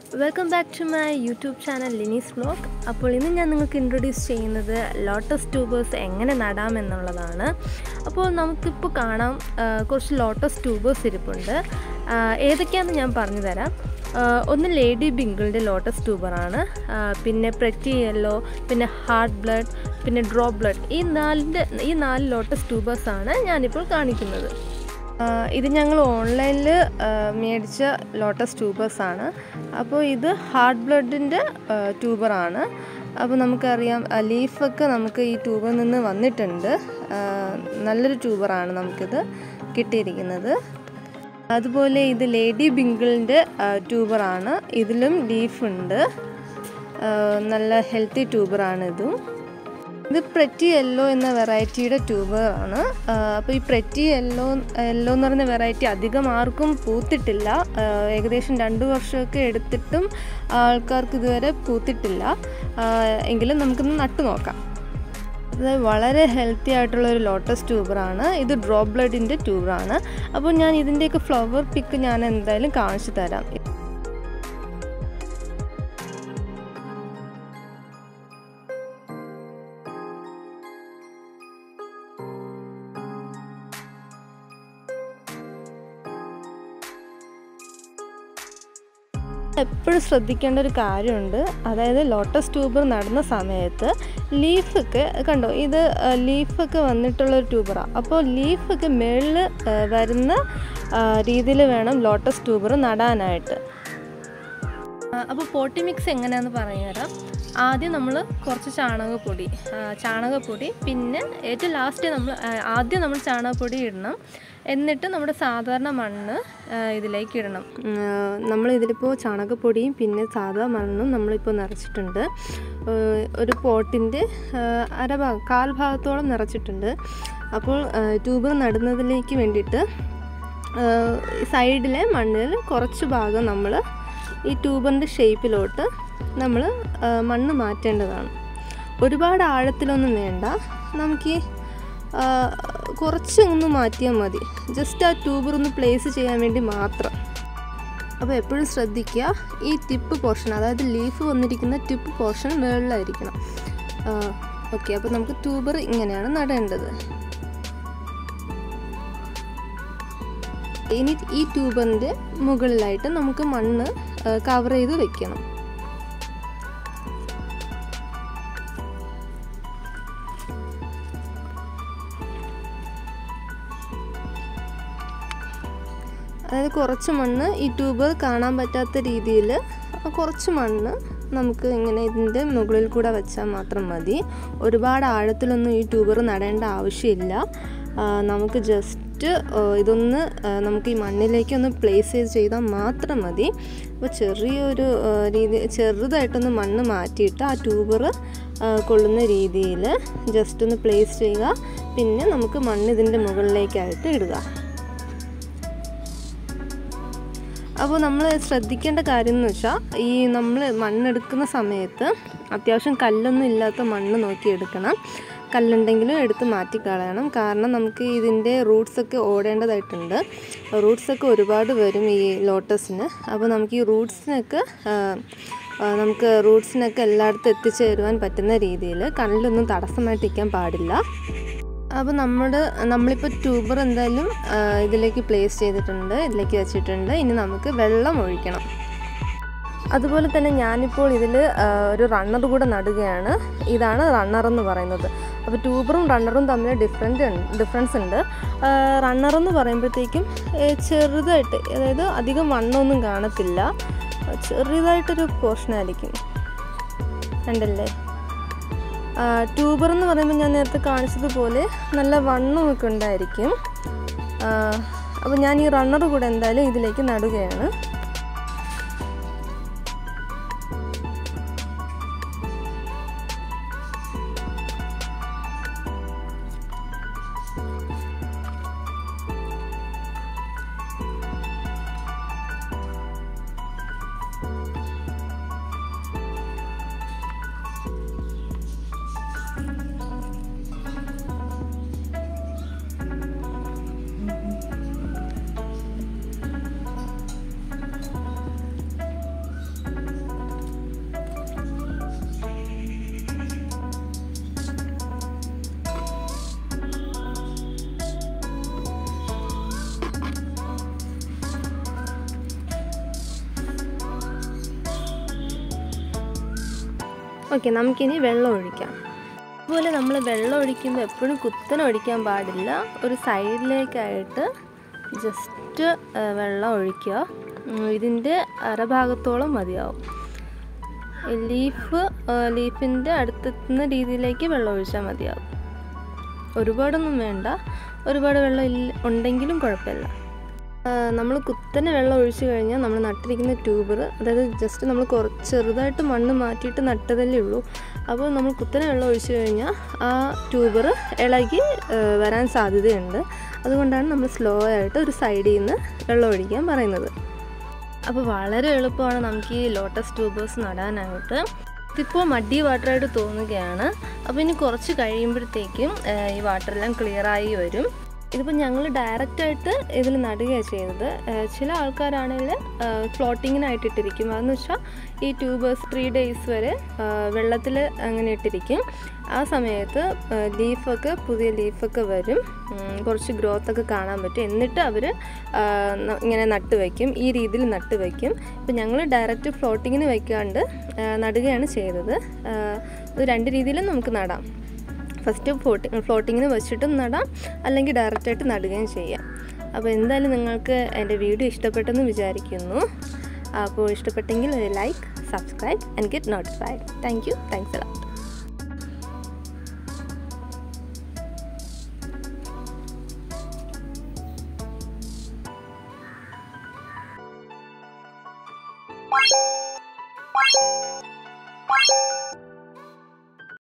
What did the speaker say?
Welcome back to my YouTube channel Lini's vlog അപ്പോൾ ഇന്ന് ഞാൻ നിങ്ങൾക്ക് ഇൻട്രൊഡ്യൂസ് ചെയ്യുന്നത് ലോട്ടസ് ട്യൂബേഴ്സ് എങ്ങനെ നടാമെന്നുള്ളതാണ് അപ്പോൾ നമുക്കിപ്പോൾ കാണാം ആ, കുറച്ച് ലോട്ടസ് ട്യൂബേഴ്സ് ഇരിപ്പുണ്ട് ആ, ഏതൊക്കെയാണെന്ന് ഞാൻ പറഞ്ഞു തരാം ആ, ഒന്ന് ലേഡി ബിങ്കിളിൻ്റെ ലോട്ടസ് ട്യൂബറാണ് ആ, പിന്നെ പ്രറ്റി യെല്ലോ പിന്നെ ഹാർട്ട് ബ്ലഡ് പിന്നെ ഡ്രോപ്പ് ബ്ലഡ് ഈ നാലിൻ്റെ ഈ നാല് ലോട്ടസ് ട്യൂബേഴ്സാണ് ഞാനിപ്പോൾ കാണിക്കുന്നത് ആ, ഇത് ഞങ്ങൾ ഓൺലൈനിൽ മേടിച്ച ലോട്ടസ് ട്യൂബേഴ്സാണ് അപ്പോൾ ഇത് ഹാർട്ട് ബ്ലഡിൻ്റെ ട്യൂബറാണ് അപ്പോൾ നമുക്കറിയാം ആ, ലീഫൊക്കെ നമുക്ക് ഈ ട്യൂബിൽ നിന്ന് വന്നിട്ടുണ്ട് ആ, നല്ലൊരു ട്യൂബറാണ് നമുക്കിത് കിട്ടിയിരിക്കുന്നത് അതുപോലെ ഇത് ലേഡി ബിങ്കിളിൻ്റെ ട്യൂബറാണ് ഇതിലും ലീഫുണ്ട് ആ, നല്ല ഹെൽത്തി ട്യൂബറാണ് ഇതും ഇത് പ്രറ്റി യെല്ലോ എന്ന വെറൈറ്റിയുടെ ട്യൂബറാണ് അപ്പോൾ ഈ പ്രറ്റി യെല്ലോ യെല്ലോ എന്ന് പറയുന്ന വെറൈറ്റി അധികം ആർക്കും പൂത്തിട്ടില്ല ആ, ഏകദേശം രണ്ട് വർഷമൊക്കെ എടുത്തിട്ടും ആൾക്കാർക്ക് ഇതുവരെ പൂത്തിട്ടില്ല ആ, എങ്കിലും നമുക്കിന്ന് നട്ടു നോക്കാം ഇത് വളരെ ഹെൽത്തി ആയിട്ടുള്ള ഒരു ലോട്ടസ് ട്യൂബറാണ് ഇത് ഡ്രോപ്പ് ബ്ലഡിൻ്റെ ട്യൂബറാണ് അപ്പോൾ ഞാൻ ഇതിൻ്റെയൊക്കെ ഫ്ലവർ പിക്ക് ഞാൻ എന്തായാലും കാണിച്ചു തരാം എപ്പോഴും ശ്രദ്ധിക്കേണ്ട ഒരു കാര്യമുണ്ട് അതായത് ലോട്ടസ് ട്യൂബർ നടുന്ന സമയത്ത് ലീഫൊക്കെ കണ്ടോ ഇത് ലീഫൊക്കെ വന്നിട്ടുള്ള ഒരു ട്യൂബറാണ് അപ്പോൾ ലീഫൊക്കെ മുകളിൽ വരുന്ന രീതിയിൽ വേണം ലോട്ടസ് ട്യൂബർ നടാനായിട്ട് അപ്പോൾ പോട്ടി മിക്സ് എങ്ങനെയാണെന്ന് പറഞ്ഞുതരാം ആദ്യം നമ്മൾ കുറച്ച് ചാണകപ്പൊടി ആ, ചാണകപ്പൊടി പിന്നെ ഏറ്റവും ലാസ്റ്റ് നമ്മൾ ആ, ആദ്യം നമ്മൾ ചാണകപ്പൊടി ഇടണം എന്നിട്ട് നമ്മുടെ സാധാരണ മണ്ണ് ആ, ഇതിലേക്ക് ഇടണം നമ്മൾ ഇതിലിപ്പോൾ ചാണകപ്പൊടിയും പിന്നെ സാധാ മണ്ണും നമ്മളിപ്പോൾ നിറച്ചിട്ടുണ്ട് ആ, ഒരു പോട്ടിൻ്റെ അരഭാഗം കാൽ ഭാഗത്തോളം നിറച്ചിട്ടുണ്ട് അപ്പോൾ ട്യൂബർ നടുന്നതിലേക്ക് വേണ്ടിയിട്ട് സൈഡിലെ മണ്ണിൽ കുറച്ച് ഭാഗം നമ്മൾ ഈ ട്യൂബറിൻ്റെ ഷേപ്പിലോട്ട് നമ്മൾ മണ്ണ് മാറ്റേണ്ടതാണ് ഒരുപാട് ആഴത്തിലൊന്നും വേണ്ട നമുക്ക് ഈ, ആ, കുറച്ച് ഒന്ന് മാറ്റിയാൽ മതി ജസ്റ്റ് ആ ട്യൂബർ ഒന്ന് പ്ലേസ് ചെയ്യാൻ വേണ്ടി മാത്രം അപ്പോൾ എപ്പോഴും ശ്രദ്ധിക്കുക ഈ ടിപ്പ് പോർഷൻ അതായത് ലീഫ് വന്നിരിക്കുന്ന ടിപ്പ് പോർഷൻ മുകളിലായിരിക്കണം ഓക്കെ അപ്പോൾ നമുക്ക് ട്യൂബർ ഇങ്ങനെയാണ് നടേണ്ടത് ഇനി ഈ ട്യൂബറിൻ്റെ മുകളിലായിട്ട് നമുക്ക് മണ്ണ് കവർ ചെയ്ത് വെക്കണം അതായത് കുറച്ച് മണ്ണ് ഈ ട്യൂബ് കാണാൻ പറ്റാത്ത രീതിയിൽ കുറച്ച് മണ്ണ് നമുക്ക് ഇങ്ങനെ ഇതിൻ്റെ മുകളിൽ കൂടെ വെച്ചാൽ മാത്രം മതി ഒരുപാട് ആഴത്തിലൊന്നും ഈ ട്യൂബർ നടേണ്ട ആവശ്യമില്ല ആ, നമുക്ക് ജസ്റ്റ് ഇതൊന്ന് ആ, നമുക്ക് ഈ മണ്ണിലേക്ക് ഒന്ന് പ്ലേസ് ചെയ്ത് ചെയ്താൽ മാത്രം മതി അപ്പോൾ ചെറിയൊരു ആ, രീതി ചെറുതായിട്ടൊന്ന് മണ്ണ് മാറ്റിയിട്ട് ആ ട്യൂബർ കൊള്ളുന്ന രീതിയിൽ ജസ്റ്റ് ഒന്ന് പ്ലേസ് ചെയ്യുക പിന്നെ നമുക്ക് മണ്ണ് ഇതിൻ്റെ മുകളിലേക്കായിട്ട് ഇടുക അപ്പോൾ നമ്മൾ ശ്രദ്ധിക്കേണ്ട കാര്യം എന്ന് വെച്ചാൽ ഈ നമ്മൾ മണ്ണെടുക്കുന്ന സമയത്ത് അത്യാവശ്യം കല്ലൊന്നും ഇല്ലാത്ത മണ്ണ് നോക്കി എടുക്കണം കല്ലുണ്ടെങ്കിലും എടുത്ത് മാറ്റി കളയണം കാരണം നമുക്ക് ഇതിൻ്റെ റൂട്ട്സൊക്കെ ഓടേണ്ടതായിട്ടുണ്ട് റൂട്ട്സൊക്കെ ഒരുപാട് വരും ഈ ലോട്ടസിന് അപ്പോൾ നമുക്ക് ഈ റൂട്ട്സിനൊക്കെ ആ, ആ, നമുക്ക് റൂട്ട്സിനൊക്കെ എല്ലായിടത്തും എത്തിച്ചേരുവാൻ പറ്റുന്ന രീതിയിൽ കല്ലൊന്നും തടസ്സമായിട്ട് ഇരിക്കാൻ പാടില്ല അപ്പോൾ നമ്മുടെ നമ്മളിപ്പോൾ ട്യൂബർ എന്തായാലും ആ, ഇതിലേക്ക് പ്ലേസ് ചെയ്തിട്ടുണ്ട് ഇതിലേക്ക് വെച്ചിട്ടുണ്ട് ഇനി നമുക്ക് വെള്ളം ഒഴിക്കണം അതുപോലെ തന്നെ ഞാനിപ്പോൾ ഇതിൽ ഒരു റണ്ണർ കൂടെ നടുകയാണ് ഇതാണ് റണ്ണർ എന്ന് പറയുന്നത് അപ്പോൾ ട്യൂബറും റണ്ണറും തമ്മിൽ ഡിഫറെൻ്റ് ഡിഫറൻസ് ഉണ്ട് റണ്ണർ എന്ന് പറയുമ്പോഴത്തേക്കും ഏ, ചെറുതായിട്ട് അതായത് അധികം വണ്ണമൊന്നും കാണത്തില്ല ചെറുതായിട്ടൊരു പോർഷനായിരിക്കും കണ്ടല്ലേ ട്യൂബർ എന്ന് പറയുമ്പോൾ ഞാൻ നേരത്തെ കാണിച്ചതുപോലെ നല്ല വണ്ണമൊക്കെ ഉണ്ടായിരിക്കും അപ്പോൾ ഞാൻ ഈ റണ്ണർ കൂടെ എന്തായാലും ഇതിലേക്ക് നടുകയാണ് ഓക്കെ നമുക്കിനി വെള്ളം ഒഴിക്കാം അതുപോലെ നമ്മൾ വെള്ളം ഒഴിക്കുമ്പോൾ എപ്പോഴും കുത്തനെ ഒഴിക്കാൻ പാടില്ല ഒരു സൈഡിലേക്കായിട്ട് ജസ്റ്റ് വെള്ളം ഒഴിക്കുക ഉം, ഇതിൻ്റെ അരഭാഗത്തോളം മതിയാവും ലീഫ് ലീഫിൻ്റെ അടുത്തെത്തുന്ന രീതിയിലേക്ക് വെള്ളം ഒഴിച്ചാൽ മതിയാവും ഒരുപാടൊന്നും വേണ്ട ഒരുപാട് വെള്ളം ഇല്ല ഉണ്ടെങ്കിലും കുഴപ്പമില്ല നമ്മൾ കുത്തനെ വെള്ളം ഒഴിച്ചു കഴിഞ്ഞാൽ നമ്മൾ നട്ടിരിക്കുന്ന ട്യൂബർ അതായത് ജസ്റ്റ് നമ്മൾ കുറച്ച് ചെറുതായിട്ട് മണ്ണ് മാറ്റിയിട്ട് നട്ടതല്ലേ ഉള്ളൂ അപ്പോൾ നമ്മൾ കുത്തനെ വെള്ളം ഒഴിച്ചു കഴിഞ്ഞാൽ ആ ട്യൂബർ ഇളകി ആ, വരാൻ സാധ്യതയുണ്ട് അതുകൊണ്ടാണ് നമ്മൾ സ്ലോ ആയിട്ട് ഒരു സൈഡിൽ നിന്ന് വെള്ളം ഒഴിക്കാൻ പറയുന്നത് അപ്പോൾ വളരെ എളുപ്പമാണ് നമുക്ക് ഈ ലോട്ടസ് ട്യൂബേഴ്സ് നടാനായിട്ട് ഇതിപ്പോൾ മഡി വാട്ടറായിട്ട് തോന്നുകയാണ് അപ്പോൾ ഇനി കുറച്ച് കഴിയുമ്പോഴത്തേക്കും ആ, ഈ വാട്ടറെല്ലാം ക്ലിയറായി വരും ഇതിപ്പോൾ ഞങ്ങൾ ഡയറക്റ്റായിട്ട് ഇതിൽ നടുകയാണ് ചെയ്തത് ആ, ചില ആൾക്കാരാണെങ്കിൽ ഫ്ലോട്ടിങ്ങിനായിട്ട് ഇട്ടിരിക്കും അതെന്ന് വെച്ചാൽ ഈ ട്യൂബേഴ്സ് ത്രീ ഡേയ്സ് വരെ വെള്ളത്തിൽ അങ്ങനെ ഇട്ടിരിക്കും ആ സമയത്ത് ലീഫൊക്കെ പുതിയ ലീഫൊക്കെ വരും ഉം, കുറച്ച് ഗ്രോത്ത് ഒക്കെ കാണാൻ പറ്റും എന്നിട്ട് അവർ ഇങ്ങനെ നട്ട് വയ്ക്കും ഈ രീതിയിൽ നട്ട് വയ്ക്കും ഇപ്പം ഞങ്ങൾ ഡയറക്റ്റ് ഫ്ലോട്ടിങ്ങിന് വയ്ക്കാണ്ട് ആ, നടുകയാണ് ചെയ്തത് ആ, ഇത് രണ്ട് രീതിയിലും നമുക്ക് നടാം ഫസ്റ്റ് ഫ്ലോട്ടി ഫ്ലോട്ടിങ്ങിന് വെച്ചിട്ടും നടാം അല്ലെങ്കിൽ ഡയറക്റ്റായിട്ട് നടുകയും ചെയ്യാം അപ്പോൾ എന്തായാലും നിങ്ങൾക്ക് എൻ്റെ വീഡിയോ ഇഷ്ടപ്പെട്ടെന്ന് വിചാരിക്കുന്നു അപ്പോൾ ഇഷ്ടപ്പെട്ടെങ്കിൽ ഒരു like subscribe and get notified thank you thanks എല്ലാം Bye.